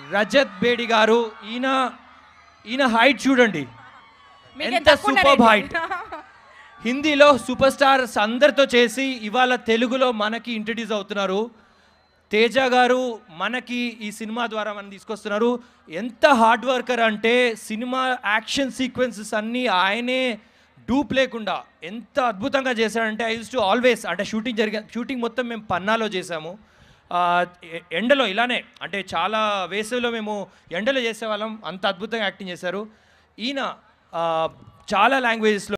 రజత్ బేడి గారు ఈయన ఈయన హైట్ చూడండి మీకేం ఎంత తక్కువ సూపర్ ఉన్నారేంటి? హైట్ హిందీలో సూపర్ స్టార్స్ అందరితో చేసి ఇవాళ తెలుగులో మనకి ఇంట్రడ్యూస్ అవుతున్నారు తేజ గారు మనకి ఈ సినిమా ద్వారా మనం తీసుకొస్తున్నారు ఎంత హార్డ్ వర్కర్ అంటే సినిమా యాక్షన్ సీక్వెన్సెస్ అన్నీ ఆయనే డూప్ లేకుండా ఎంత అద్భుతంగా చేశాడంటే ఐ యూస్ టు ఆల్వేస్ అంటే షూటింగ్ జరిగే షూటింగ్ మొత్తం మేము పన్నాలో చేసాము ఆ, ఎ- ఎండలో ఇలానే అంటే చాలా వేసవిలో మేము ఎండలో చేసేవాళ్ళం అంత అద్భుతంగా యాక్టింగ్ చేశారు ఈయన ఆ, చాలా లాంగ్వేజెస్లో